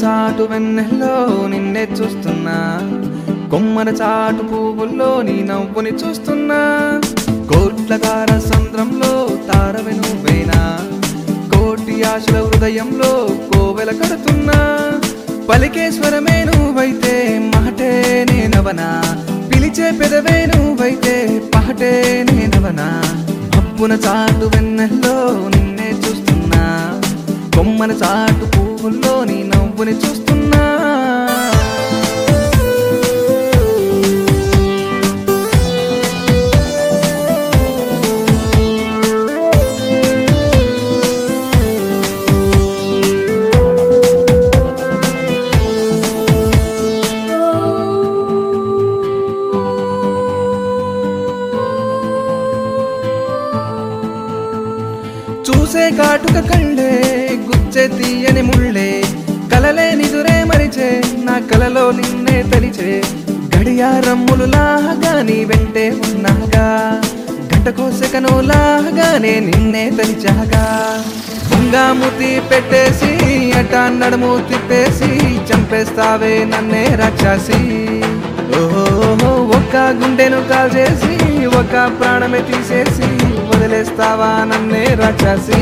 చాటు వెన్నెల్లో నిన్నే చూస్తున్నా కొమ్మన చాటు పువ్వుల్లో నీ నవ్వుని చూస్తున్నా కోట్ల తార సంద్రంలో తారవి నువ్వేనా కోటి ఆశల హృదయంలో కోవెల కడుతున్నా పలికేశ్వరమే నువ్వైతే మాటే నేనవనా పిలిచే పెదవే నువ్వైతే పాటే నేనవనా అప్పున చాటు వెన్నెల్లో నిన్నే చూస్తున్నా కొమ్మన చాటు పువ్వుల్లో నీ నవ్వుని చూస్తున్నా చూసే కాటుక కళ్ళే గుచ్చే తీయని ముళ్ళే కలలే నిదురే మరిచే నా కలలో నిన్నే తలిచే గడియారమ్ములు లాగా నీ వెంటే ఉన్నాగా గంటకో సెకను లాగానే నిన్నే తలిచాగా ముంగాముతి పెట్టేసి అట నడుము తిప్పేసి చంపేస్తావే నన్నే రాక్షసి ఓహో ఒక్క గుండెను కాల్చేసి ఒక ప్రాణమే తీసేసి వదిలేస్తావా నన్నే రాక్షసి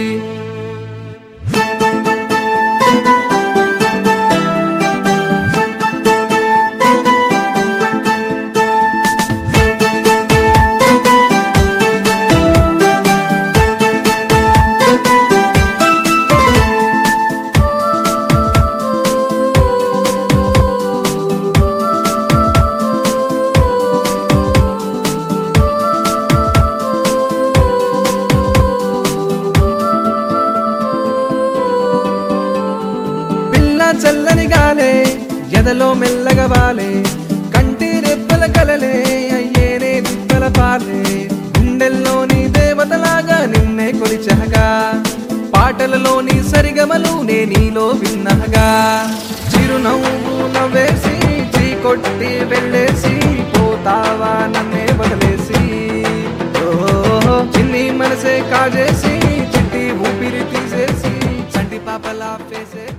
పిల్ల చల్లని గాలే ఎదలో మెల్లగా వాలే కంటి రెప్పల కలలే అయ్యేనే దిప్పల పాలే గుండెల్లోని దేవతలాగా నిన్నే కొలిచహగా పాటలలోని సరిగమలు నే నీలో విన్నహగా చిరునవ్వు నవ్వేసి చీకొట్టి వెళ్ళేసి పోతావా నన్నే వదిలేసి ఓహో చిన్ని మనసే కాజేసి చిట్టి ఊపిరి తీసేసి చంటి పాపలా ఫేసే